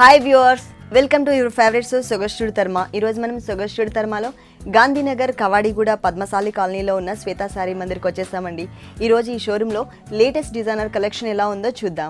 Hi viewers welcome to your favourite show సొగస్టుడు తర్మ ఈరోజు మనం సొగస్టుడు తర్మలో గాంధీనగర్ కవాడిగూడ పద్మశాలి కాలనీలో ఉన్న శ్వేతా శారీ మందిర్కి వచ్చేసామండి ఈరోజు ఈ షోరూంలో లేటెస్ట్ డిజైనర్ కలెక్షన్ ఎలా ఉందో చూద్దాం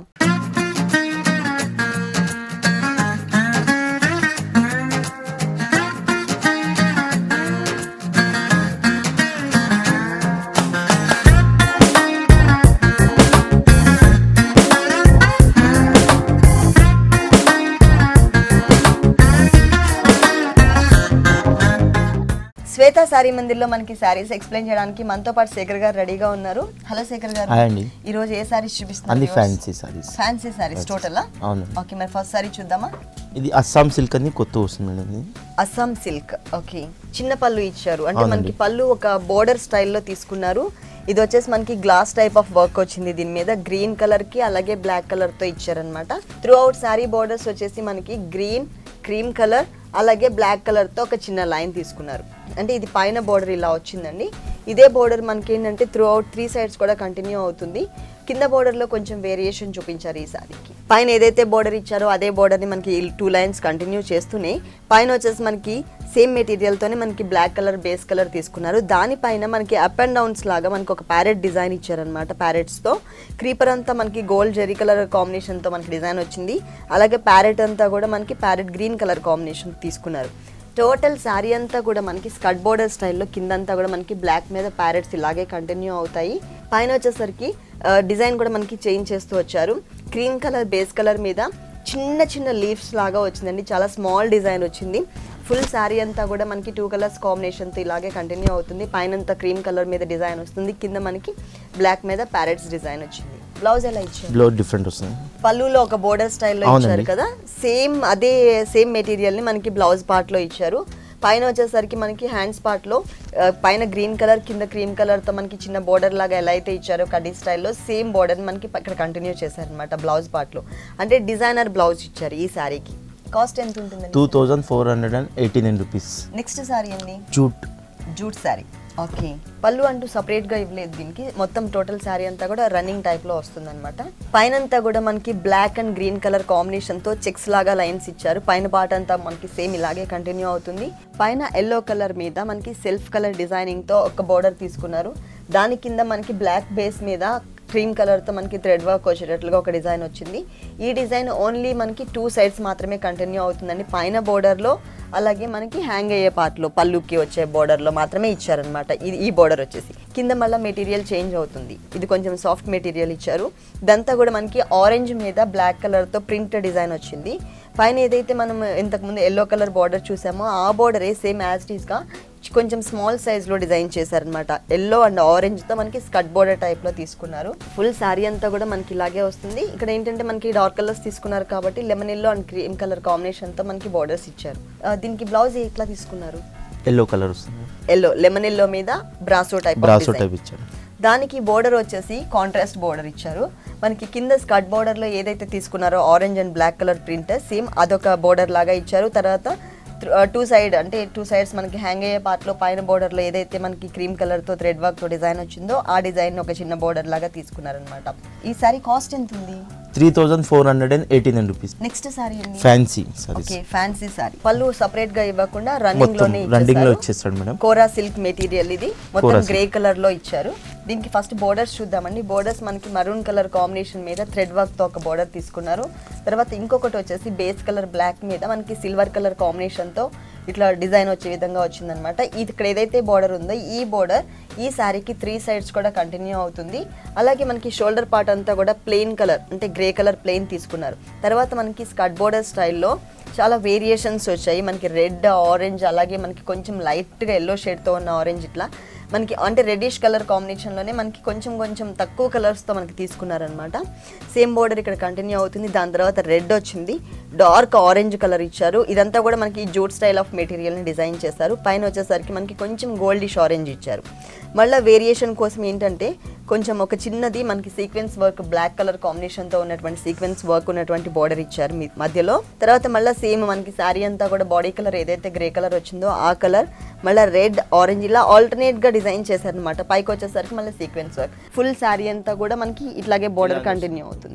శ్వేత శారీ మందిర్లో మనకి శారీస్ ఎక్స్ప్లెయిన్ చేయడానికి మనతో పాటు శేఖర్ గారు రెడీగా ఉన్నారు హలో శేఖర్ గారు హాయ్ అండి ఈ రోజు ఏ శారీస్ చూపిస్తున్నారు అన్ని fancy sarees fancy sarees total అవును ఓకే మరి ఫస్ట్ శారీ చూద్దామా ఇది అస్సాం సిల్క్ అని కొత్త వస్తుంది మేడం ఇది అస్సాం సిల్క్ ఓకే చిన్న పళ్ళు ఇచ్చారు అంటే అవునండి. మనకి పళ్ళు ఒక బోర్డర్ స్టైల్లో తీసుకున్నారు ఇది వచ్చేసి మనకి గ్లాస్ టైప్ ఆఫ్ వర్క్ వచ్చింది దీని మీద గ్రీన్ కలర్ కి అలాగే బ్లాక్ కలర్ తో ఇచ్చారనమాట త్రూ అవుట్ శారీ బోర్డర్స్ వచ్చేసి మనకి గ్రీన్ క్రీమ్ కలర్ అలాగే బ్లాక్ కలర్ తో ఒక చిన్న లైన్ తీసుకున్నారు అంటే ఇది పైన బోర్డర్ ఇలా వచ్చిందండి ఇదే బోర్డర్ మనకి ఏంటంటే త్రూ అవుట్ త్రీ సైడ్స్ కూడా కంటిన్యూ అవుతుంది కింద border లో కొంచెం వేరియేషన్ చూపించారు ఈ సారీకి పైన ఏదైతే బోర్డర్ ఇచ్చారో అదే border ని మనకి టూ లైన్స్ కంటిన్యూ చేస్తూనే పైన వచ్చేసి మనకి సేమ్ మెటీరియల్ తోనే మనకి బ్లాక్ కలర్ బేస్ కలర్ తీసుకున్నారు దానిపైన మనకి అప్ అండ్ డౌన్స్ లాగా మనకి ఒక ప్యారెట్ డిజైన్ ఇచ్చారనమాట ప్యారెట్స్ తో క్రీపర్ అంతా మనకి గోల్డ్ జెరీ కలర్ కాంబినేషన్ తో మనకి డిజైన్ వచ్చింది అలాగే ప్యారెట్ అంతా కూడా మనకి ప్యారెట్ గ్రీన్ కలర్ కాంబినేషన్ తీసుకున్నారు టోటల్ శారీ అంతా కూడా మనకి స్కట్ బోర్డర్ స్టైల్లో కిందంతా కూడా మనకి బ్లాక్ మీద ప్యారెట్స్ ఇలాగే కంటిన్యూ అవుతాయి పైన వచ్చేసరికి డిజైన్ కూడా మనకి చేంజ్ చేస్తూ వచ్చారు క్రీమ్ కలర్ బేస్ కలర్ మీద చిన్న చిన్న లీవ్స్ లాగా వచ్చిందండి చాలా స్మాల్ డిజైన్ వచ్చింది ఫుల్ శారీ అంతా కూడా మనకి టూ కలర్స్ కాంబినేషన్తో ఇలాగే కంటిన్యూ అవుతుంది పైన అంతా క్రీమ్ కలర్ మీద డిజైన్ వస్తుంది కింద మనకి బ్లాక్ మీద ప్యారెట్స్ డిజైన్ వచ్చింది బ్లౌజ్ ఎలా ఇచ్చారు బ్లౌ డిఫరెంట్ వస్తుంది పళ్ళులో ఒక బోర్డర్ స్టైల్లో అవునండి. ఇచ్చారు కదా సేమ్ అదే సేమ్ మెటీరియల్ ని మనకి బ్లౌజ్ పార్ట్ లో ఇచ్చారు పైన వచ్చేసరికి మనకి హ్యాండ్స్ పార్ట్ లో ఆ, పైన గ్రీన్ కలర్ కింద క్రీమ్ కలర్ తో మనకి చిన్న బోర్డర్ లాగా ఎలా అయితే ఇచ్చారో కడీ స్టైల్లో సేమ్ బోర్డర్ మనకి ఇక్కడ కంటిన్యూ చేశారనమాట బ్లౌజ్ పార్ట్ లో అంటే డిజైనర్ బ్లౌజ్ ఇచ్చారు ఈ శారీకి కాస్ట్ ఎంత ఉంటుందండి two thousand four hundred and eighty nine rupees next saree అండి జూట్ జూట్ శారీ ఓకే పళ్ళు అంటూ సపరేట్ గా ఇవ్వలేదు దీనికి మొత్తం టోటల్ శారీ అంతా కూడా రన్నింగ్ టైప్ లో వస్తుంది అనమాట పైన అంతా కూడా మనకి black and green colour combination తో చెక్స్ లాగా లైన్స్ ఇచ్చారు పైన పార్ట్ అంతా మనకి సేమ్ ఇలాగే కంటిన్యూ అవుతుంది పైన ఎల్లో కలర్ మీద మనకి సెల్ఫ్ కలర్ డిజైనింగ్ తో ఒక బోర్డర్ తీసుకున్నారు దాని కింద మనకి బ్లాక్ బేస్ మీద క్రీమ్ కలర్తో మనకి థ్రెడ్ వర్క్ వచ్చేటట్లుగా ఒక డిజైన్ వచ్చింది ఈ డిజైన్ ఓన్లీ మనకి టూ సైడ్స్ మాత్రమే కంటిన్యూ అవుతుందండి పైన బోర్డర్లో అలాగే మనకి హ్యాంగ్ అయ్యే పార్ట్లో పళ్ళుకి వచ్చే బోర్డర్లో మాత్రమే ఇచ్చారనమాట ఇది ఈ బోర్డర్ వచ్చేసి కింద మళ్ళీ మెటీరియల్ చేంజ్ అవుతుంది ఇది కొంచెం సాఫ్ట్ మెటీరియల్ ఇచ్చారు ఇదంతా కూడా మనకి ఆరెంజ్ మీద బ్లాక్ కలర్తో ప్రింట్ డిజైన్ వచ్చింది పైన ఏదైతే మనం ఇంతకుముందు ఎల్లో కలర్ బార్డర్ చూసామో ఆ బార్డరే సేమ్ యాజ్ గా కొంచెం స్మాల్ సైజ్లో డిజైన్ చేశారనమాట ఎల్లో అండ్ ఆరెంజ్తో మనకి స్కట్ బోర్డర్ టైప్లో తీసుకున్నారు ఫుల్ శారీ అంతా కూడా మనకి ఇలాగే వస్తుంది ఇక్కడ ఏంటంటే మనకి డార్క్ కలర్స్ తీసుకున్నారు కాబట్టి lemon yellow and cream colour కాంబినేషన్తో మనకి బార్డర్స్ ఇచ్చారు ఆ, దీనికి బ్లౌజ్ ఎట్లా తీసుకున్నారు ఎల్లో కలర్ వస్తుంది ఎల్లో లెమన్ ఎల్లో మీద బ్రాసో టైప్ బ్రాసో టైప్ ఇచ్చారు దానికి బోర్డర్ వచ్చేసి కాంట్రాస్ట్ బోర్డర్ ఇచ్చారు మనకి కింద స్కర్ట్ బోర్డర్ లో ఏదైతే తీసుకున్నారో orange and black colour print same అదొక బోర్డర్ లాగా ఇచ్చారు తర్వాత టూ సైడ్ అంటే టూ సైడ్స్ మనకి హ్యాంగ్ అయ్యే part లో పైన border లో ఏదైతే మనకి క్రీమ్ కలర్ తో థ్రెడ్ వర్క్ తో డిజైన్ వచ్చిందో ఆ డిజైన్ ఒక చిన్న బోర్డర్ లాగా తీసుకున్నారనమాట ఈ సారీ కాస్ట్ ఎంత ఉంది three thousand four hundred and eighty nine rupees next sorry అండి fancy sarees okay fancy saree పళ్ళు సపరేట్ గా ఇవ్వకుండా రన్నింగ్ మొత్తం లోనే రన్నింగ్ లో ఇచ్చేసారు. ఇచ్చేస్తాడు మేడం కోరా సిల్క్ మెటీరియల్ ఇది మొత్తం కోరా గ్రే కలర్ లో ఇచ్చారు దీనికి ఫస్ట్ బోర్డర్స్ చూద్దామండి బోర్డర్స్ మనకి మరూన్ కలర్ కాంబినేషన్ మీద థ్రెడ్ వర్క్ తో ఒక బోర్డర్ తీసుకున్నారు తర్వాత ఇంకొకటి వచ్చేసి బేస్ కలర్ బ్లాక్ మీద మనకి సిల్వర్ కలర్ కాంబినేషన్ తో ఇట్లా డిజైన్ వచ్చే విధంగా వచ్చిందనమాట ఇది ఇక్కడ ఏదైతే బోర్డర్ ఉందో ఈ బోర్డర్ ఈ శారీకి త్రీ సైడ్స్ కూడా కంటిన్యూ అవుతుంది అలాగే మనకి షోల్డర్ పార్ట్ అంతా కూడా ప్లెయిన్ కలర్ అంటే గ్రే కలర్ ప్లెయిన్ తీసుకున్నారు తర్వాత మనకి స్కట్ బోర్డర్ స్టైల్లో చాలా వేరియేషన్స్ వచ్చాయి మనకి రెడ్ ఆరెంజ్ అలాగే మనకి కొంచెం లైట్గా ఎల్లో షేడ్తో ఉన్న ఆరెంజ్ ఇట్లా మనకి అంటే రెడ్డిష్ కలర్ కాంబినేషన్లోనే మనకి కొంచెం కొంచెం తక్కువ కలర్స్తో మనకి తీసుకున్నారనమాట సేమ్ బోర్డర్ ఇక్కడ కంటిన్యూ అవుతుంది దాని తర్వాత రెడ్ వచ్చింది డార్క్ ఆరెంజ్ కలర్ ఇచ్చారు ఇదంతా కూడా మనకి జూట్ స్టైల్ ఆఫ్ మెటీరియల్ని డిజైన్ చేశారు పైన వచ్చేసరికి మనకి కొంచెం గోల్డిష్ ఆరెంజ్ ఇచ్చారు మళ్ళీ వేరియేషన్ కోసం ఏంటంటే కొంచెం ఒక చిన్నది మనకి సీక్వెన్స్ వర్క్ బ్లాక్ కలర్ కాంబినేషన్తో ఉన్నటువంటి సీక్వెన్స్ వర్క్ ఉన్నటువంటి బార్డర్ ఇచ్చారు మీ మధ్యలో తర్వాత మళ్ళీ సేమ్ మనకి శారీ అంతా కూడా బాడీ కలర్ ఏదైతే గ్రే కలర్ వచ్చిందో ఆ కలర్ మళ్ళీ రెడ్ ఆరెంజ్ ఇలా alternate గా డిజైన్ చేశారనమాట పైకి వచ్చేసరికి మళ్ళీ సీక్వెన్స్ వర్క్ ఫుల్ శారీ అంతా కూడా మనకి ఇట్లాగే బార్డర్ కంటిన్యూ అవుతుంది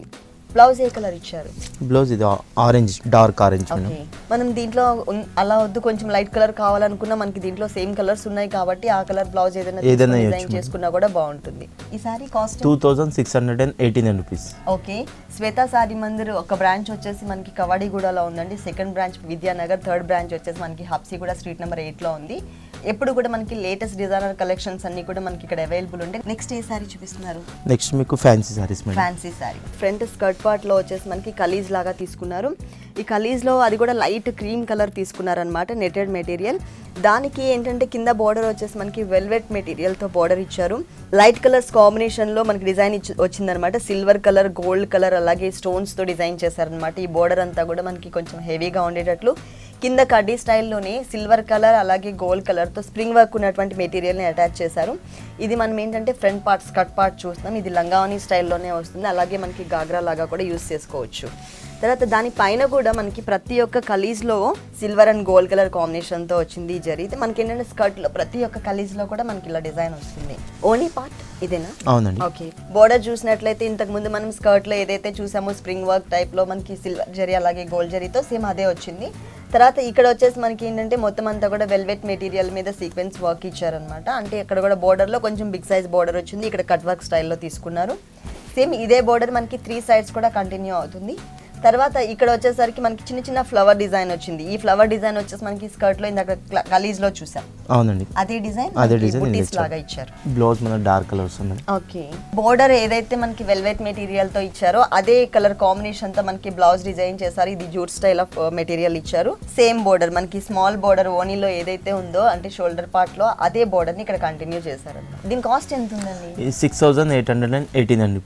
బ్లౌజ్ ఏ కలర్ ఇచ్చారు బ్లౌజ్ ఇది orange dark orange madam okay మనం దీంట్లో ఉన్- అలా వద్దు కొంచెం లైట్ కలర్ కావాలనుకున్నా మనకి దీంట్లో సేమ్ కలర్స్ ఉన్నాయి కాబట్టి ఆ కలర్ బ్లౌజ్ ఏదైనా ఏదైనా డిజైన్ వేయొచ్చు. చేసుకున్నా కూడా బాగుంటుంది ఈ sari cost two thousand six hundred and eighteen rupees okay Shweta Sari Mandir ఒక బ్రాంచ్ వచ్చేసి మనకి కవాడిగూడలో ఉందండి second branch Vidyanagar third branch వచ్చేసి మనకి హబ్సీగూడ స్ట్రీట్ నెంబర్ ఎయిట్లో ఉంది ఎప్పుడు కూడా మనకి లేటెస్ట్ డిజైనర్ కలెక్షన్స్ అన్ని కూడా మనకి ఇక్కడ అవైలబుల్ ఉంటాయి నెక్స్ట్ ఏ సారీ చూపిస్తున్నారు నెక్స్ట్ మీకు fancy saris madam fancy sari front skirt part లో వచ్చేసి మనకి కలీజ్ లాగా తీసుకున్నారు ఈ కలీజ్ లో అది కూడా లైట్ క్రీమ్ కలర్ తీసుకున్నారనమాట నెటెడ్ మెటీరియల్ దానికి ఏంటంటే కింద బోర్డర్ వచ్చేసి మనకి వెల్వెట్ మెటీరియల్ తో బోర్డర్ ఇచ్చారు లైట్ కలర్స్ కాంబినేషన్ లో మనకి డిజైన్ ఇచ్చి వచ్చిందనమాట సిల్వర్ కలర్ గోల్డ్ కలర్ అలాగే స్టోన్స్ తో డిజైన్ చేశారనమాట ఈ బోర్డర్ అంతా కూడా మనకి కొంచెం హెవీగా ఉండేటట్లు కింద కడ్డీ స్టైల్లోనే సిల్వర్ కలర్ అలాగే గోల్డ్ కలర్తో స్ప్రింగ్ వర్క్ ఉన్నటువంటి మెటీరియల్ని అటాచ్ చేశారు ఇది మనం ఏంటంటే ఫ్రంట్ పార్ట్ స్కర్ట్ పార్ట్ చూస్తాం ఇది లంగావని స్టైల్లోనే వస్తుంది అలాగే మనకి గాగ్రా లాగా కూడా యూస్ చేసుకోవచ్చు తర్వాత దాని పైన కూడా మనకి ప్రతి ఒక్క కలీజ్లో సిల్వర్ అండ్ గోల్డ్ కలర్ కాంబినేషన్తో వచ్చింది ఈ జరీ మనకి ఏంటంటే స్కర్ట్లో ప్రతి ఒక్క కలీజ్లో కూడా మనకి ఇలా డిజైన్ వస్తుంది ఓన్లీ పార్ట్ ఇదేనా అవునండి ఓకే బోర్డర్ చూసినట్లయితే ఇంతకు ముందు మనం స్కర్ట్ లో ఏదైతే చూసామో స్ప్రింగ్ వర్క్ టైప్ లో మనకి సిల్వర్ జరీ అలాగే గోల్డ్ జరీతో సేమ్ అదే వచ్చింది తర్వాత ఇక్కడ వచ్చేసి మనకి ఏంటంటే మొత్తం అంతా కూడా వెల్వెట్ మెటీరియల్ మీద సీక్వెన్స్ వర్క్ ఇచ్చారనమాట అంటే ఇక్కడ కూడా border లో కొంచెం బిగ్ సైజ్ బోర్డర్ వచ్చింది ఇక్కడ కట్ వర్క్ స్టైల్లో తీసుకున్నారు సేమ్ ఇదే బోర్డర్ మనకి త్రీ సైడ్స్ కూడా కంటిన్యూ అవుతుంది తర్వాత ఇక్కడ వచ్చేసరికి మనకి చిన్న చిన్న ఫ్లవర్ డిజైన్ వచ్చింది ఈ ఫ్లవర్ డిజైన్ వచ్చేసి మనకి స్కర్ట్ లో ఇందాక కలీజ్ లో చూసాం అవునండి అదే డిజైన్ అదే డిజైన్ ఇది బుటీస్ ఇచ్చారు. లాగా ఇచ్చారు బ్లౌజ్ మన డార్క్ కలర్ వస్తుంది మేడం ఓకే బోర్డర్ ఏదైతే మనకి వెల్వెట్ మెటీరియల్ తో ఇచ్చారో అదే కలర్ కాంబినేషన్ తో మనకి బ్లౌజ్ డిజైన్ చేశారు ఇది జూట్ స్టైల్ ఆఫ్ మెటీరియల్ ఇచ్చారు సేమ్ బోర్డర్ మనకి స్మాల్ బోర్డర్ ఓనీలో ఏదైతే ఉందో అంటే షోల్డర్ పార్ట్ లో అదే బోర్డర్ ని ఇక్కడ కంటిన్యూ చేశారు దీని కాస్ట్ ఎంత ఉందండి ఇది six thousand eight hundred and eighteen అండి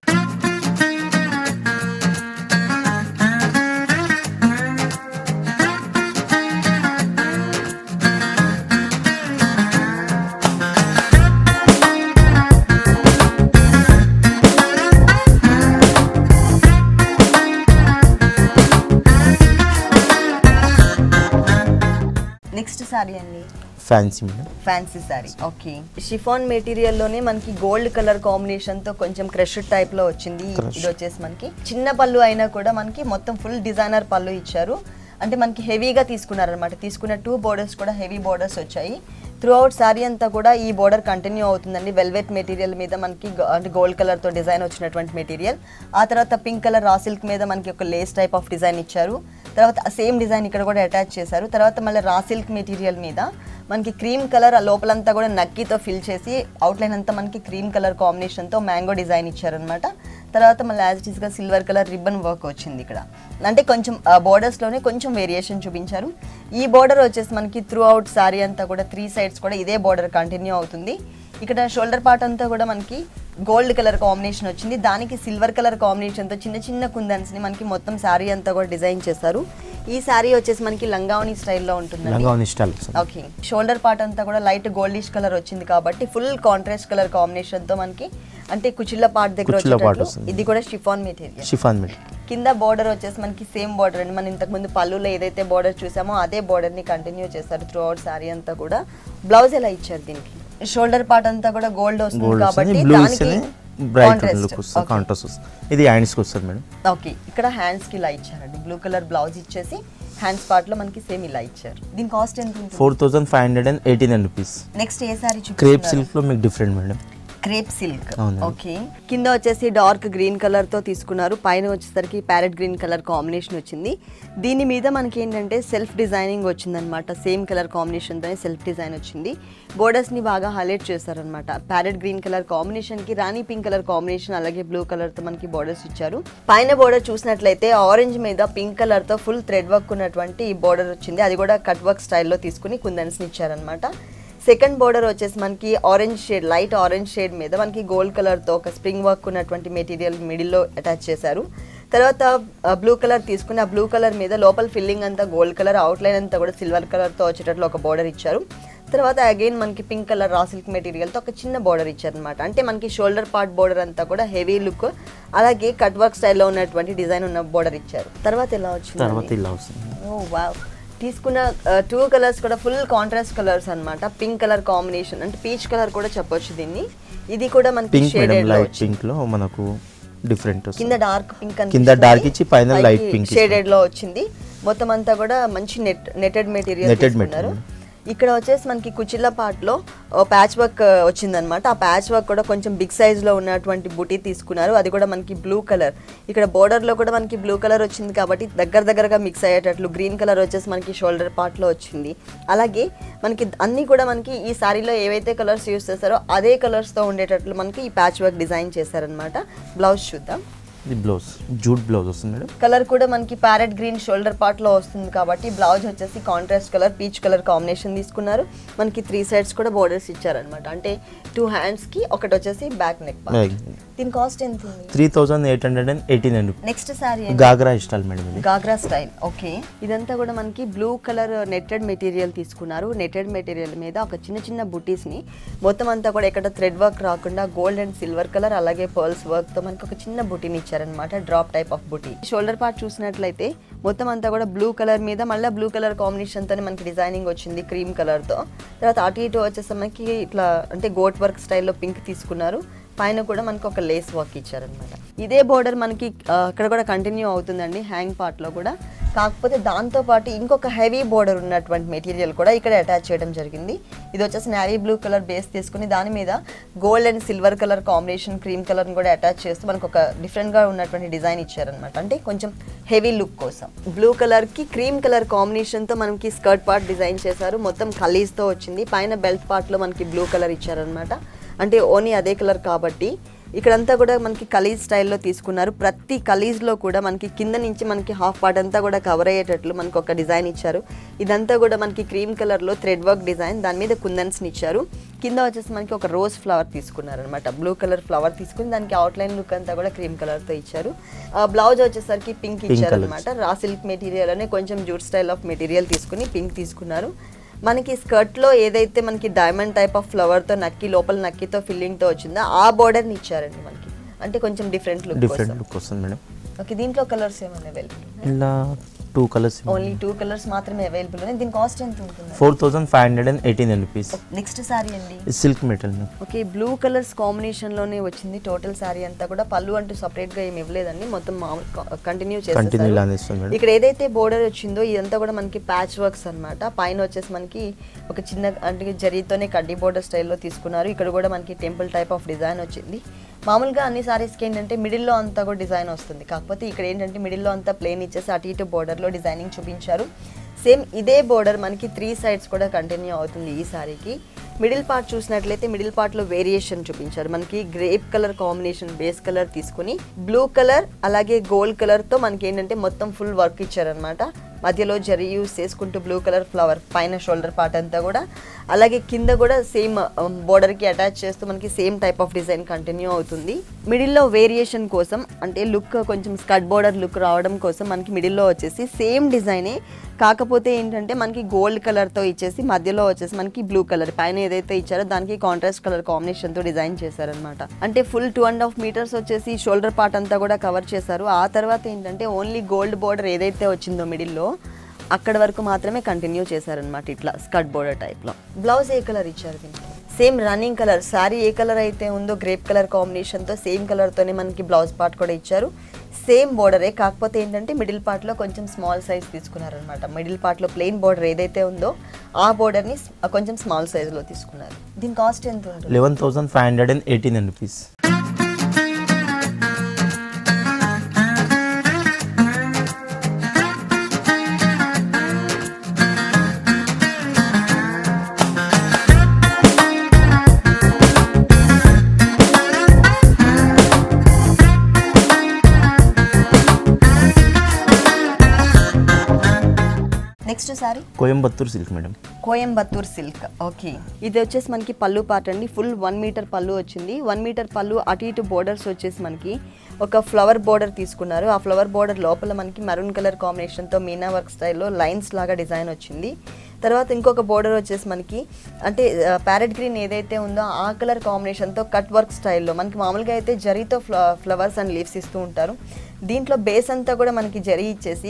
నెక్స్ట్ సారీ అండి fancy madam fancy sari okay chiffon material లోనే మనకి గోల్డ్ కలర్ కాంబినేషన్ తో కొంచెం క్రష్ టైప్ లో వచ్చింది Crush. ఇది వచ్చేసి మనకి చిన్న పళ్ళు అయినా కూడా మనకి మొత్తం ఫుల్ డిజైనర్ పళ్ళు ఇచ్చారు అంటే మనకి హెవీగా తీసుకున్నారనమాట తీసుకున్న టూ బోర్డర్స్ కూడా హెవీ బోర్డర్స్ వచ్చాయి త్రూ అవుట్ శారీ అంతా కూడా ఈ బోర్డర్ కంటిన్యూ అవుతుందండి వెల్వెట్ మెటీరియల్ మీద మనకి గో- అంటే గోల్డ్ కలర్ తో డిజైన్ వచ్చినటువంటి మెటీరియల్ ఆ తర్వాత పింక్ కలర్ రా సిల్క్ మీద మనకి ఒక లేస్ టైప్ ఆఫ్ డిజైన్ ఇచ్చారు తర్వాత సేమ్ డిజైన్ ఇక్కడ కూడా అటాచ్ చేశారు తర్వాత మళ్ళీ రా సిల్క్ మెటీరియల్ మీద మనకి క్రీమ్ కలర్ ఆ లోపలంతా కూడా నక్కీతో ఫిల్ చేసి అవుట్లైన్ అంతా మనకి క్రీమ్ కలర్ కాంబినేషన్తో మ్యాంగో డిజైన్ ఇచ్చారనమాట తర్వాత మళ్ళీ యాజ్ ఇట్ ఈస్గా సిల్వర్ కలర్ రిబ్బన్ వర్క్ వచ్చింది ఇక్కడ అంటే కొంచెం బోర్డర్స్లోనే కొంచెం వేరియేషన్ చూపించారు ఈ బోర్డర్ వచ్చేసి మనకి త్రూ అవుట్ శారీ అంతా కూడా త్రీ సైడ్స్ కూడా ఇదే బోర్డర్ కంటిన్యూ అవుతుంది ఇక్కడ షోల్డర్ పార్ట్ అంతా కూడా మనకి గోల్డ్ కలర్ కాంబినేషన్ వచ్చింది దానికి సిల్వర్ కలర్ కాంబినేషన్తో చిన్న చిన్న కుందన్స్ని మనకి మొత్తం శారీ అంతా కూడా డిజైన్ చేశారు ఈ శారీ వచ్చేసి మనకి లంగావని స్టైల్లో ఉంటుందండి లంగా స్టైల్ వస్తుంది ఓకే షోల్డర్ పార్ట్ అంతా కూడా లైట్ గోల్డిష్ కలర్ వచ్చింది కాబట్టి ఫుల్ కాంట్రాస్ట్ కలర్ కాంబినేషన్ తో మనకి అంటే కుచిళ్ళ పార్ట్ దగ్గర కుచ్చిళ్ళ part వచ్చేటట్లు వస్తుంది. ఇది కూడా షిఫాన్ మెటీరియల్ షిఫాన్ మేడం కింద బోర్డర్ వచ్చేసి మనకి సేమ్ బోర్డర్ అండి మనం ఇంతకు ముందు పళ్ళులో ఏదైతే బోర్డర్ చూసామో అదే బోర్డర్ ని కంటిన్యూ చేశారు త్రూ అవుట్ సారీ అంతా కూడా బ్లౌజ్ ఎలా ఇచ్చారు దీనికి షోల్డర్ పార్ట్ అంతా కూడా గోల్డ్ వస్తుంది గోల్డ్ కాబట్టి వస్తుంది బ్లూ దానికి ఇస్తేనే బ్రైట్ contrast. లుక్ వస్తుంది Okay. కాంట్రాస్ట్ వస్తుంది ఇది హ్యాండ్స్కి వస్తుంది మేడం ఓకే ఇక్కడ హ్యాండ్స్ కి ఇలా ఇచ్చారండి బ్లూ కలర్ బ్లౌజ్ ఇచ్చేసి హ్యాండ్స్ పార్ట్ లో మనకి సేమ్ ఇలా ఇచ్చారు దీని కాస్ట్ ఎంత ఉంటుంది four thousand five hundred and eighteen rupees next ఏ సారీ క్రేప్ చూపిస్తున్నారు సిల్క్లో మీకు డిఫరెంట్ మేడం క్రేప్ సిల్క్ అవునండి. ఓకే కింద వచ్చేసి డార్క్ గ్రీన్ కలర్ తో తీసుకున్నారు పైన వచ్చేసరికి ప్యారెట్ గ్రీన్ కలర్ కాంబినేషన్ వచ్చింది దీని మీద మనకి ఏంటంటే సెల్ఫ్ డిజైనింగ్ వచ్చిందనమాట సేమ్ కలర్ కాంబినేషన్ తోనే సెల్ఫ్ డిజైన్ వచ్చింది బోర్డర్స్ ని బాగా హైలైట్ చేశారనమాట ప్యారెట్ గ్రీన్ కలర్ కాంబినేషన్ కి రాణి పింక్ కలర్ కాంబినేషన్ అలాగే బ్లూ కలర్ తో మనకి బోర్డర్స్ ఇచ్చారు పైన బోర్డర్ చూసినట్లయితే ఆరెంజ్ మీద పింక్ కలర్ తో ఫుల్ థ్రెడ్ వర్క్ ఉన్నటువంటి బోర్డర్ వచ్చింది అది కూడా కట్ వర్క్ స్టైల్లో తీసుకుని కుందన్స్ ని ఇచ్చారనమాట సెకండ్ బోర్డర్ వచ్చేసి మనకి orange shade light orange shade మీద మనకి గోల్డ్ కలర్తో ఒక స్ప్రింగ్ వర్క్ ఉన్నటువంటి మెటీరియల్ మిడిల్లో అటాచ్ చేశారు తర్వాత బ్లూ కలర్ తీసుకుని ఆ బ్లూ కలర్ మీద లోపల ఫిల్లింగ్ అంతా గోల్డ్ కలర్ అవుట్లైన్ అంతా కూడా సిల్వర్ కలర్తో వచ్చేటట్లు ఒక బోర్డర్ ఇచ్చారు తర్వాత అగైన్ మనకి పింక్ కలర్ రా సిల్క్ మెటీరియల్తో ఒక చిన్న బోర్డర్ ఇచ్చారనమాట అంటే మనకి షోల్డర్ పార్ట్ బోర్డర్ అంతా కూడా హెవీ లుక్ అలాగే కట్ వర్క్ స్టైల్లో ఉన్నటువంటి డిజైన్ ఉన్న బోర్డర్ ఇచ్చారు తర్వాత ఎలా తర్వాత వచ్చింది ఇలా వస్తుంది ఓ వావ్ తీసుకున్న టూ కలర్స్ కూడా ఫుల్ కాంట్రాస్ట్ కలర్స్ అన్నమాట పింక్ కలర్ కాంబినేషన్ అంటే పీచ్ కలర్ కూడా చెప్పొచ్చు దీన్ని ఇది కూడా మనకి పింక్ మేడం షేడెడ్ లో లైట్ వచ్చింది పింక్లో మనకు డిఫరెంట్ వస్తుంది కింద డార్క్ పింక్ కింద dark ఇచ్చి పైన light pink షేడెడ్ లో వచ్చింది మొత్తం అంతా కూడా మంచి నెట్ నెటెడ్ మెటీరియల్ Netted తీసుకున్నారు material. ఇక్కడ వచ్చేసి మనకి కుచిల్ల పార్ట్ లో ప్యాచ్ వర్క్ వచ్చిందనమాట ఆ ప్యాచ్ వర్క్ కూడా కొంచెం బిగ్ సైజ్ లో ఉన్నటువంటి బుటీ తీసుకున్నారు అది కూడా మనకి బ్లూ కలర్ ఇక్కడ బోర్డర్ లో కూడా మనకి బ్లూ కలర్ వచ్చింది కాబట్టి దగ్గర దగ్గరగా మిక్స్ అయ్యేటట్లు గ్రీన్ కలర్ వచ్చేసి మనకి షోల్డర్ పార్ట్ లో వచ్చింది అలాగే మనకి అన్ని కూడా మనకి ఈ సారీలో ఏవైతే కలర్స్ యూస్ చేస్తారో అదే కలర్స్ తో ఉండేటట్లు మనకి ఈ ప్యాచ్ వర్క్ డిజైన్ చేశారనమాట బ్లౌజ్ చూద్దాం ఇది బ్లౌజ్ జూట్ బ్లౌజ్ వస్తుంది మేడం కలర్ కూడా మనకి ప్యారెట్ గ్రీన్ షోల్డర్ పార్ట్ లో వస్తుంది కాబట్టి బ్లౌజ్ వచ్చేసి contrast colour peach colour combination తీసుకున్నారు మనకి త్రీ సైడ్స్ కూడా బోర్డర్స్ ఇచ్చారనమాట అంటే టూ హ్యాండ్స్ కి ఒకటి వచ్చేసి బ్యాక్ నెక్ దీని కాస్ట్ ఎంత ఉంది three thousand eight hundred and eighty nine next sari ghagra style madam ఇది గాగ్రా స్టైల్ ఓకే ఇదంతా కూడా మనకి బ్లూ కలర్ నెట్టెడ్ మెటీరియల్ తీసుకున్నారు నెట్టెడ్ మెటీరియల్ మీద ఒక చిన్న చిన్న బుటీస్ ని మొత్తం అంతా కూడా ఎక్కడ థ్రెడ్ వర్క్ రాకుండా గోల్డ్ అండ్ సిల్వర్ కలర్ అలాగే పర్ల్స్ వర్క్ తో మనకి ఒక చిన్న బుటీని ఇచ్చారనమాట drop type of buti shoulder part చూసినట్లయితే మొత్తం అంతా కూడా బ్లూ కలర్ మీద మళ్ళీ బ్లూ కలర్ కాంబినేషన్ తోనే మనకి డిజైనింగ్ వచ్చింది క్రీమ్ కలర్ తో తర్వాత అటు ఇటు వచ్చేసి మనకి ఇట్లా అంటే గోట్ వర్క్ స్టైల్లో పింక్ తీసుకున్నారు పైన కూడా మనకి ఒక లేస్ వర్క్ ఇచ్చారనమాట ఇదే బోర్డర్ మనకి ఆ, అక్కడ కూడా కంటిన్యూ అవుతుందండి హ్యాంగ్ పార్ట్లో కూడా కాకపోతే దాంతో పాటు ఇంకొక హెవీ బోర్డర్ ఉన్నటువంటి మెటీరియల్ కూడా ఇక్కడ అటాచ్ చేయడం జరిగింది ఇది వచ్చేసి నావీ బ్లూ కలర్ బేస్ తీసుకుని దాని మీద gold and silver colour combination cream colour కూడా అటాచ్ చేస్తూ మనకు ఒక డిఫరెంట్ గా ఉన్నటువంటి డిజైన్ ఇచ్చారనమాట అంటే కొంచెం హెవీ లుక్ కోసం బ్లూ కలర్ కి క్రీమ్ కలర్ కాంబినేషన్ తో మనకి స్కర్ట్ పార్ట్ డిజైన్ చేశారు మొత్తం కలీస్ తో వచ్చింది పైన బెల్ట్ పార్ట్ లో మనకి బ్లూ కలర్ ఇచ్చారనమాట అంటే ఓన్లీ అదే కలర్ కాబట్టి ఇక్కడంతా కూడా మనకి కలీజ్ స్టైల్లో తీసుకున్నారు ప్రతి కలీజ్లో కూడా మనకి కింద నుంచి మనకి హాఫ్ పార్ట్ అంతా కూడా కవర్ అయ్యేటట్లు మనకి ఒక డిజైన్ ఇచ్చారు ఇదంతా కూడా మనకి క్రీమ్ కలర్లో థ్రెడ్ వర్క్ డిజైన్ దాని మీద కుందన్స్ని ఇచ్చారు కింద వచ్చేసి మనకి ఒక రోజ్ ఫ్లవర్ తీసుకున్నారు అనమాట బ్లూ కలర్ ఫ్లవర్ తీసుకుని దానికి అవుట్లైన్ లుక్ అంతా కూడా క్రీమ్ కలర్తో ఇచ్చారు బ్లౌజ్ వచ్చేసరికి పింక్ Pink ఇచ్చారు colours. అనమాట రా సిల్క్ మెటీరియల్ అనే కొంచెం జూట్ స్టైల్ ఆఫ్ మెటీరియల్ తీసుకుని పింక్ తీసుకున్నారు మనకి స్కర్ట్ లో ఏదైతే మనకి డైమండ్ టైప్ ఆఫ్ ఫ్లవర్ తో నక్కి లోపల నక్కితో ఫిల్లింగ్ తో వచ్చిందో ఆ బోర్డర్ ని ఇచ్చారండి మనకి అంటే కొంచెం డిఫరెంట్ లుక్ డిఫరెంట్ లుక్ వస్తుంది మేడం ఓకే దీంట్లో కలర్స్ ఏమైనా అవైలబుల్ ఇలా two colours only two colours మాత్రమే అవైలబుల్ ఉన్నాయి దీని కాస్ట్ ఎంత ఉంటుంది four thousand five hundred and eighty nine rupees next sorry అండి silk metal madam okay blue colours combination లోనే వచ్చింది టోటల్ సారీ అంతా కూడా పళ్ళు అంటూ సపరేట్ గా ఏమి ఇవ్వలేదండి మొత్తం మామూలు కంటిన్యూ కంటిన్యూ చేసేసారు ఇలానే ఇస్తుంది మేడం ఇక్కడ ఏదైతే బోర్డర్ వచ్చిందో ఇదంతా కూడా మనకి ప్యాచ్ వర్క్స్ అన్నమాట పైన వచ్చేసి మనకి ఒక చిన్న అంటే జరీతోనే కడ్డీ బోర్డర్ స్టైల్లో తీసుకున్నారు ఇక్కడ కూడా మనకి టెంపుల్ టైప్ ఆఫ్ డిజైన్ వచ్చింది మామూలుగా అన్ని సారీస్కి ఏంటంటే మిడిల్లో అంతా కూడా డిజైన్ వస్తుంది కాకపోతే ఇక్కడ ఏంటంటే మిడిల్లో అంతా ప్లేన్ ఇచ్చేసి అటు ఇటు బోర్డర్లో డిజైనింగ్ చూపించారు సేమ్ ఇదే బోర్డర్ మనకి త్రీ సైడ్స్ కూడా కంటిన్యూ అవుతుంది ఈ సారీకి మిడిల్ పార్ట్ చూసినట్లయితే మిడిల్ పార్ట్లో వేరియేషన్ చూపించారు మనకి grape colour combination base colour తీసుకుని బ్లూ కలర్ అలాగే గోల్డ్ కలర్తో మనకి ఏంటంటే మొత్తం ఫుల్ వర్క్ ఇచ్చారనమాట మధ్యలో జరీ యూస్ చేసుకుంటూ బ్లూ కలర్ ఫ్లవర్ పైన షోల్డర్ పార్ట్ అంతా కూడా అలాగే కింద కూడా సేమ్ బోర్డర్కి అటాచ్ చేస్తూ మనకి same type of design continue అవుతుంది మిడిల్లో వేరియేషన్ కోసం అంటే లుక్ కొంచెం స్కట్ బోర్డర్ లుక్ రావడం కోసం మనకి మిడిల్లో వచ్చేసి సేమ్ డిజైనే కాకపోతే ఏంటంటే మనకి గోల్డ్ కలర్తో ఇచ్చేసి మధ్యలో వచ్చేసి మనకి బ్లూ కలర్ పైన ఏదైతే ఇచ్చారో దానికి కాంట్రాస్ట్ కలర్ కాంబినేషన్తో డిజైన్ చేశారనమాట అంటే full two and half metres వచ్చేసి షోల్డర్ పార్ట్ అంతా కూడా కవర్ చేశారు ఆ తర్వాత ఏంటంటే ఓన్లీ గోల్డ్ బోర్డర్ ఏదైతే వచ్చిందో మిడిల్లో అక్కడ వరకు మాత్రమే కంటిన్యూ చేశారనమాట ఇట్లా స్కర్ట్ బోర్డర్ టైప్లో బ్లౌజ్ ఏ కలర్ ఇచ్చారు దీనికి సేమ్ రన్నింగ్ కలర్ శారీ ఏ కలర్ అయితే ఉందో గ్రేప్ కలర్ కాంబినేషన్తో సేమ్ కలర్తోనే మనకి బ్లౌజ్ పార్ట్ కూడా ఇచ్చారు సేమ్ బోర్డరే కాకపోతే ఏంటంటే మిడిల్ పార్ట్లో కొంచెం స్మాల్ సైజ్ తీసుకున్నారనమాట మిడిల్ పార్ట్లో ప్లెయిన్ బోర్డర్ ఏదైతే ఉందో ఆ బోర్డర్ని కొంచెం స్మాల్ సైజులో తీసుకున్నారు దీని కాస్ట్ ఎంత ఉంటుంది eleven thousand five hundred and eighty nine rupees next sari Coimbatore silk madam Coimbatore silk okay ఇది వచ్చేసి మనకి పళ్ళు పార్ట్ అండి ఫుల్ వన్ మీటర్ పళ్ళు వచ్చింది వన్ మీటర్ పళ్ళు అటు ఇటు బోర్డర్స్ వచ్చేసి మనకి ఒక ఫ్లవర్ బోర్డర్ తీసుకున్నారు ఆ ఫ్లవర్ బోర్డర్ లోపల మనకి మెరూన్ కలర్ కాంబినేషన్తో మీనా వర్క్ స్టైల్లో లైన్స్ లాగా డిజైన్ వచ్చింది తర్వాత ఇంకొక బోర్డర్ వచ్చేసి మనకి అంటే ప్యారెట్ గ్రీన్ ఏదైతే ఉందో ఆ కలర్ కాంబినేషన్తో కట్ వర్క్ స్టైల్లో మనకి మామూలుగా అయితే జరీతో ఫ్ల ఫ్లవర్స్ అండ్ లీవ్స్ ఇస్తూ ఉంటారు దీంట్లో బేస్ అంతా కూడా మనకి జరీ ఇచ్చేసి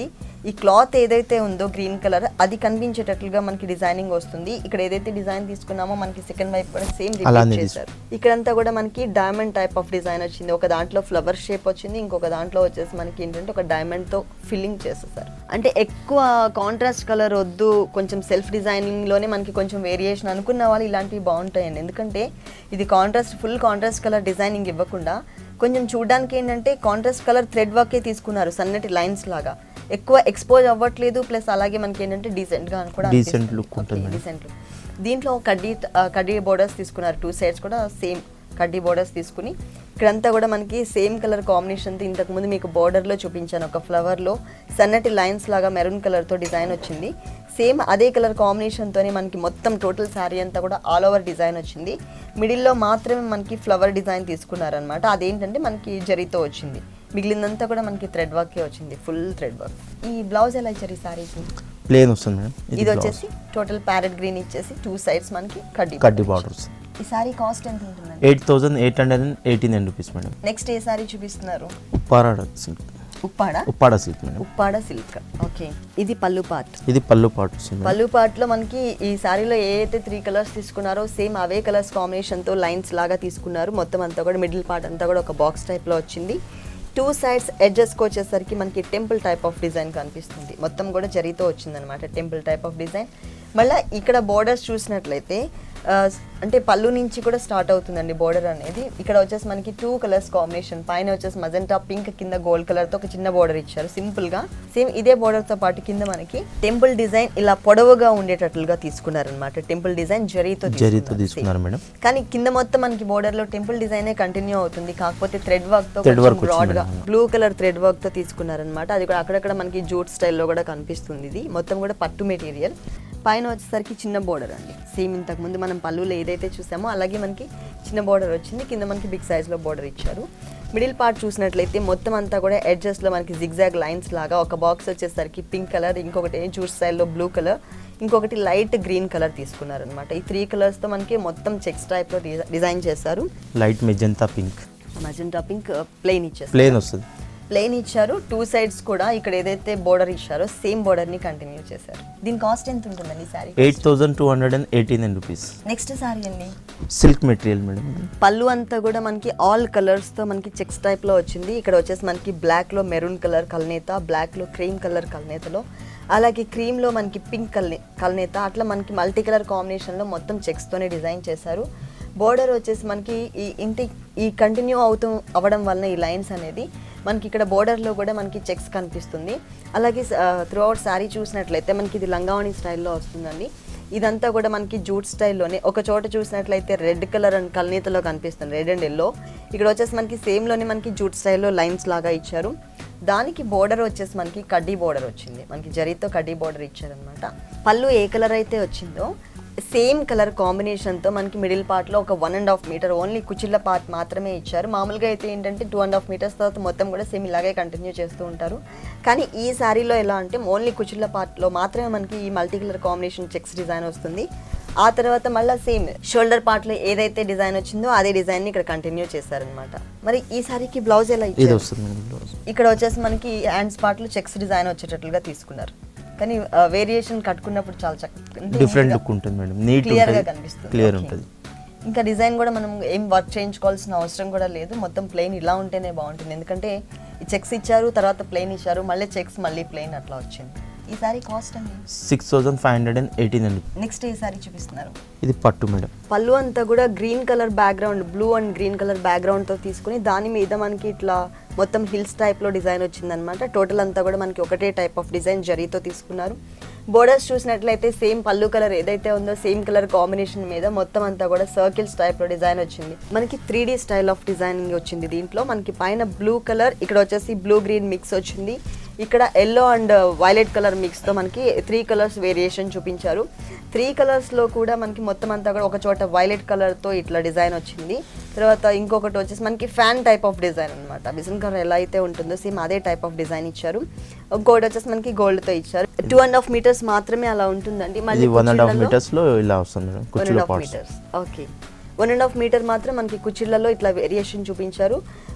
ఈ క్లాత్ ఏదైతే ఉందో గ్రీన్ కలర్ అది కనిపించేటట్లుగా మనకి డిజైనింగ్ వస్తుంది ఇక్కడ ఏదైతే డిజైన్ తీసుకున్నామో మనకి సెకండ్ వైపు కూడా సేమ్ అలానే రిపీట్ చేశారు ఇక్కడంతా కూడా మనకి డైమండ్ టైప్ ఆఫ్ డిజైన్ వచ్చింది ఒక దాంట్లో ఫ్లవర్ షేప్ వచ్చింది ఇంకొక దాంట్లో వచ్చేసి మనకి ఏంటంటే ఒక డైమండ్ తో ఫిల్లింగ్ చేసేసారు అంటే ఎక్కువ కాంట్రాస్ట్ కలర్ వద్దు కొంచెం సెల్ఫ్ డిజైనింగ్ లోనే మనకి కొంచెం వేరియేషన్ అనుకున్న వాళ్ళు ఇలాంటివి బాగుంటాయండి ఎందుకంటే ఇది contrast full contrast colour designing ఇవ్వకుండా కొంచెం చూడడానికి ఏంటంటే కాంట్రాస్ట్ కలర్ థ్రెడ్ వర్కే తీసుకున్నారు సన్నటి లైన్స్ లాగా ఎక్కువ ఎక్స్పోజ్ అవ్వట్లేదు ప్లస్ అలాగే మనకి ఏంటంటే డీసెంట్ గా కూడా Decent look ఉంటుంది మేడం. డీసెంట్ దీంట్లో కడ్డీ ఆ, కడ్డీ బోర్డర్స్ తీసుకున్నారు టూ సైడ్స్ కూడా సేమ్ కడ్డీ బోర్డర్స్ తీసుకుని ఇక్కడంతా కూడా మనకి సేమ్ కలర్ కాంబినేషన్తో ఇంతకుముందు మీకు border లో చూపించాను ఒక flower లో సన్నటి లైన్స్ లాగా మెరూన్ కలర్తో డిజైన్ వచ్చింది సేమ్ అదే కలర్ కాంబినేషన్తోనే మనకి మొత్తం టోటల్ శారీ అంతా కూడా ఆల్ ఓవర్ డిజైన్ వచ్చింది మిడిల్లో మాత్రమే మనకి ఫ్లవర్ డిజైన్ తీసుకున్నారనమాట అదేంటంటే మనకి జరీతో వచ్చింది మిగిలిందంతా కూడా మనకి థ్రెడ్ వర్కే వచ్చింది ఫుల్ థ్రెడ్ వర్క్ ఈ బ్లౌజ్ ఎలా ఇచ్చారు ఈ శారీకి ప్లేన్ వస్తుంది మేడం ఇది వచ్చేసి టోటల్ ప్యారెట్ గ్రీన్ ఇచ్చేసి టూ సైడ్స్ మనకి కడ్డీ కడ్డీ బార్డర్స్ ఈ సారీ కాస్ట్ ఎంత ఉంటుందండి eight thousand eight hundred and eighty nine rupees madam next ఏ సారీ చూపిస్తున్నారు Uppada silk Uppada Uppada silk madam Uppada silk okay ఇది పళ్ళు పార్ట్ ఇది పళ్ళు పాటు వస్తుంది మేడం. పళ్ళు part లో మనకి ఈ సారీలో ఏ అయితే త్రీ కలర్స్ తీసుకున్నారో సేమ్ అవే కలర్స్ కాంబినేషన్తో లైన్స్ లాగా తీసుకున్నారు మొత్తం అంతా కూడా మిడిల్ పార్ట్ అంతా కూడా ఒక బాక్స్ టైప్లో వచ్చింది టూ సైడ్స్ ఎడ్జెస్కి వచ్చేసరికి మనకి టెంపుల్ టైప్ ఆఫ్ డిజైన్ కనిపిస్తుంది మొత్తం కూడా జరీతో వచ్చిందనమాట టెంపుల్ టైప్ ఆఫ్ డిజైన్ మళ్ళీ ఇక్కడ బోర్డర్స్ చూసినట్లయితే ఆ, అంటే పళ్ళు నుంచి కూడా స్టార్ట్ అవుతుందండి బోర్డర్ అనేది ఇక్కడ వచ్చేసి మనకి టూ కలర్స్ కాంబినేషన్ పైన వచ్చేసి మజెంటా పింక్ కింద గోల్డ్ కలర్ తో ఒక చిన్న బోర్డర్ ఇచ్చారు సింపుల్ గా సేమ్ ఇదే బోర్డర్ తో పాటు కింద మనకి టెంపుల్ డిజైన్ ఇలా పొడవుగా ఉండేటట్లుగా తీసుకున్నారనమాట టెంపుల్ డిజైన్ జరీతో జరీతో తీసుకున్నారు మేడం కానీ కింద మొత్తం మనకి బోర్డర్ లో టెంపుల్ డిజైనే కంటిన్యూ అవుతుంది కాకపోతే థ్రెడ్ వర్క్ తో Thread work వచ్చింది బ్రాడ్ గా madam. Blue colour thread work తో తీసుకున్నారనమాట అది కూడా అక్కడక్కడ మనకి జూట్ స్టైల్లో కూడా కనిపిస్తుంది ఇది మొత్తం కూడా పట్టు మెటీరియల్ పైన వచ్చేసరికి చిన్న బోర్డర్ అండి సేమ్ ఇంతకు ముందు మనం పళ్ళులో ఏదైతే చూసామో అలాగే మనకి చిన్న బోర్డర్ వచ్చింది కింద మనకి బిగ్ సైజ్ లో బోర్డర్ ఇచ్చారు మిడిల్ పార్ట్ చూసినట్లయితే మొత్తం అంతా కూడా edges లో మనకి జిగ్జాగ్ లైన్స్ లాగా ఒక బాక్స్ వచ్చేసరికి పింక్ కలర్ ఇంకొకటి జూట్ స్టైల్లో బ్లూ కలర్ ఇంకొకటి లైట్ గ్రీన్ కలర్ తీసుకున్నారనమాట ఈ త్రీ కలర్స్తో మనకి మొత్తం చెక్స్ టైప్లో డిజైన్ చేశారు light magenta pink magenta pink plain ఇచ్చేస్తారు ప్లేన్ వస్తుంది ప్లెయిన్ ఇచ్చారు టూ సైడ్స్ కూడా ఇక్కడ ఏదైతే బోర్డర్ ఇచ్చారో సేమ్ బోర్డర్ ని కంటిన్యూ చేశారు దీని కాస్ట్ ఎంత ఉంటుందండి sorry eight thousand two hundred and eighty nine rupees next sorry అండి సిల్క్ మెటీరియల్ మేడం పళ్ళు అంతా కూడా మనకి ఆల్ కలర్స్ తో మనకి చెక్స్ టైప్ లో వచ్చింది ఇక్కడ వచ్చేసి మనకి బ్లాక్ లో మెరూన్ కలర్ కల్నేత బ్లాక్ లో క్రీమ్ కలర్ కల్నేతలో అలాగే క్రీమ్ లో మనకి పింక్ కల్నే కల్నేత అట్లా మనకి మల్టీ కలర్ కాంబినేషన్ లో మొత్తం చెక్స్ తోనే డిజైన్ చేశారు బోర్డర్ వచ్చేసి మనకి ఈ ఇంటి ఈ కంటిన్యూ అవుతూ అవ్వడం వలన ఈ లైన్స్ అనేది మనకి ఇక్కడ border లో కూడా మనకి చెక్స్ కనిపిస్తుంది అలాగే త్రూ అవుట్ శారీ చూసినట్లయితే మనకి ఇది లంగావణి స్టైల్లో వస్తుందండి ఇదంతా కూడా మనకి జూట్ స్టైల్లోనే ఒక చోట చూసినట్లయితే రెడ్ కలర్ అండ్ కల్నీతలో కనిపిస్తుంది రెడ్ అండ్ ఎల్లో ఇక్కడ వచ్చేసి మనకి సేమ్లోనే మనకి జూట్ స్టైల్లో లైన్స్ లాగా ఇచ్చారు దానికి బోర్డర్ వచ్చేసి మనకి కడ్డీ బోర్డర్ వచ్చింది మనకి జరీతో కడ్డీ బోర్డర్ ఇచ్చారనమాట పళ్ళు ఏ కలర్ అయితే వచ్చిందో సేమ్ కలర్ కాంబినేషన్తో మనకి మిడిల్ పార్ట్లో ఒక one and half metre only కుచిళ్ళ పార్ట్ మాత్రమే ఇచ్చారు మామూలుగా అయితే ఏంటంటే టూ అండ్ హాఫ్ మీటర్స్ తర్వాత మొత్తం కూడా సేమ్ ఇలాగే కంటిన్యూ చేస్తూ ఉంటారు కానీ ఈ శారీలో ఎలా అంటే ఓన్లీ కుచిళ్ళ పార్ట్లో మాత్రమే మనకి ఈ multi colour combination checks design వస్తుంది ఆ తర్వాత మళ్ళీ సేమ్ షోల్డర్ పార్ట్లో ఏదైతే డిజైన్ వచ్చిందో అదే డిజైన్ని ఇక్కడ కంటిన్యూ చేశారనమాట మరి ఈ సారీకి బ్లౌజ్ ఎలా ఇది ఇచ్చారు వస్తుంది మేడం బ్లౌజ్ ఇక్కడ వచ్చేసి మనకి హ్యాండ్స్ పార్ట్లో చెక్స్ డిజైన్ వచ్చేటట్లుగా తీసుకున్నారు కానీ వేరియేషన్ కట్టుకున్నప్పుడు చాలా చక్కగా డిఫరెంట్ లుక్ ఉంటుంది మేడం నీట్ క్లియర్ గా ఉంటుంది కనిపిస్తుంది క్లియర్ Okay. ఉంటుంది ఇంకా డిజైన్ కూడా మనం ఏం వర్క్ చేయించుకోవాల్సిన అవసరం కూడా లేదు మొత్తం ప్లెయిన్ ఇలా ఉంటేనే బాగుంటుంది ఎందుకంటే ఈ చెక్స్ ఇచ్చారు తర్వాత ప్లెయిన్ ఇచ్చారు మళ్ళీ చెక్స్ మళ్ళీ ప్లెయిన్ అట్లా వచ్చింది ఈ సారీ కాస్ట్ అండి six thousand five hundred and eighty nine next ఈ సారీ చూపిస్తున్నారు ఇది పట్టు మేడం పళ్ళు అంతా కూడా green colour background blue and green colour బ్యాక్గ్రౌండ్తో తీసుకుని దాని మీద మనకి ఇట్లా మొత్తం హిల్స్ టైప్లో డిజైన్ వచ్చిందనమాట టోటల్ అంతా కూడా మనకి ఒకటే టైప్ ఆఫ్ డిజైన్ జరీతో తీసుకున్నారు బోర్డర్స్ చూసినట్లయితే సేమ్ పళ్ళు కలర్ ఏదైతే ఉందో సేమ్ కలర్ కాంబినేషన్ మీద మొత్తం అంతా కూడా సర్కిల్స్ టైప్లో డిజైన్ వచ్చింది మనకి త్రీ స్టైల్ ఆఫ్ డిజైనింగ్ వచ్చింది దీంట్లో మనకి పైన బ్లూ కలర్ ఇక్కడ వచ్చేసి బ్లూ గ్రీన్ మిక్స్ వచ్చింది ఇక్కడ ఎల్లో అండ్ వైలెట్ కలర్ మిక్స్తో మనకి త్రీ కలర్స్ వేరియేషన్ చూపించారు త్రీ కలర్స్లో కూడా మనకి మొత్తం అంతా కూడా ఒక చోట వైలెట్ కలర్తో ఇట్లా డిజైన్ వచ్చింది తర్వాత ఇంకొకటి వచ్చేసి మనకి ఫ్యాన్ టైప్ ఆఫ్ డిజైన్ అనమాట బిజన్ కలర్ ఎలా అయితే ఉంటుందో సేమ్ అదే టైప్ ఆఫ్ డిజైన్ ఇచ్చారు ఇంకోటి వచ్చేసి మనకి గోల్డ్తో ఇచ్చారు టూ అండ్ హాఫ్ మీటర్స్ మాత్రమే అలా ఉంటుందండి ఇది వన్ అండ్ హాఫ్ కుర్చీలలో- మీటర్స్లో ఇలా వస్తుంది మేడం వన్ అండ్ కుర్చీలో half parts metres okay one and half metre మాత్రం మనకి కుర్చీలలో ఇట్లా వేరియేషన్ చూపించారు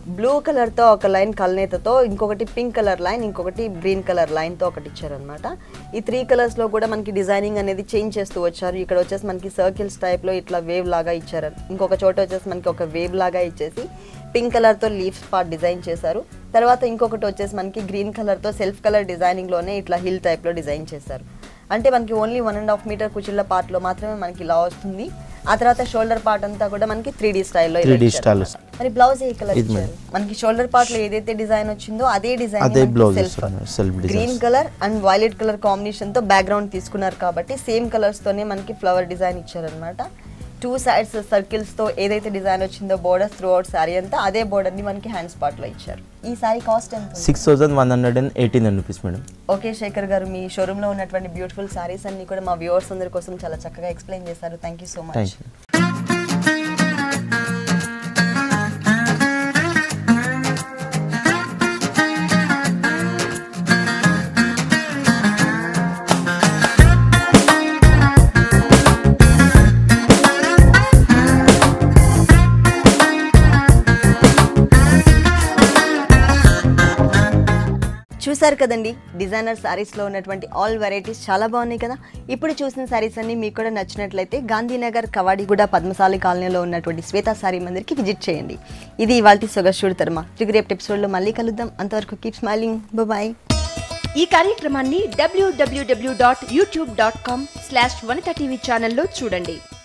బ్లూ కలర్తో ఒక లైన్ కల్నేతతో ఇంకొకటి పింక్ కలర్ లైన్ ఇంకొకటి గ్రీన్ కలర్ లైన్తో ఒకటి ఇచ్చారనమాట ఈ త్రీ కలర్స్లో కూడా మనకి డిజైనింగ్ అనేది చేంజ్ చేస్తూ వచ్చారు ఇక్కడ వచ్చేసి మనకి సర్కిల్స్ టైప్లో ఇట్లా వేవ్ లాగా ఇచ్చారు ఇంకొక చోట వచ్చేసి మనకి ఒక వేవ్ లాగా ఇచ్చేసి పింక్ కలర్తో లీఫ్ పార్ట్ డిజైన్ చేశారు తర్వాత ఇంకొకటి వచ్చేసి మనకి గ్రీన్ కలర్తో సెల్ఫ్ కలర్ డిజైనింగ్లోనే ఇట్లా హిల్ టైప్లో డిజైన్ చేశారు అంటే మనకి only one and half metre కుచిళ్ళ పార్ట్లో మాత్రమే మనకి ఇలా వస్తుంది ఆ తర్వాత షోల్డర్ పార్ట్ అంతా కూడా మనకి త్రీ డీ స్టైల్లో 3D style మరి బ్లౌజ్ ఏ కలర్ ఇది ఇచ్చారు మనకి షోల్డర్ పార్ట్ లో ఏదైతే డిజైన్ వచ్చిందో అదే డిజైన్ అదే blouse వస్తుంది, self design. Green colour and violet colour combination తో బ్యాక్గ్రౌండ్ తీసుకున్నారు కాబట్టి సేమ్ కలర్స్ తోనే మనకి ఫ్లవర్ డిజైన్ ఇచ్చారనమాట టూ సైడ్స్ సర్కిల్స్ తో ఏదైతే డిజైన్ వచ్చిందో బోర్డర్స్ త్రూ అవుట్ సారీ అంతా అదే బోర్డర్ ని మనకి హ్యాండ్స్ పార్ట్ లో ఇచ్చారు ఈ సారీ కాస్ట్ ఎంత ఉంది? Six thousand one hundred and eighteen rupees madam okay Shekhar garu మీ షోరూమ్ లో ఉన్నటువంటి బ్యూటిఫుల్ సారీస్ అన్ని కూడా మా వ్యూవర్స్ అందరి కోసం చాలా చక్కగా ఎక్స్ప్లెయిన్ చేశారు thank you so much thank you చూసారు కదండి డిజైనర్ సారీస్ లో ఉన్నటువంటి ఆల్ వెరైటీస్ చాలా బాగున్నాయి కదా ఇప్పుడు చూసిన సారీస్ అన్ని మీకు కూడా నచ్చినట్లయితే గాంధీనగర్ కవాడిగూడ పద్మశాలి కాలనీలో ఉన్నటువంటి శ్వేత సారీ మందిర్కి విజిట్ చేయండి ఇది ఇవాళ సొగస్టూడు తర్మ తిరిగి రేపు ఎపిసోడ్లో మళ్ళీ కలుద్దాం అంతవరకు కీప్ స్మైలింగ్ బాయ్ ఈ కార్యక్రమాన్ని WWW dot YouTube dot com slash Vanitha TV ఛానల్లో చూడండి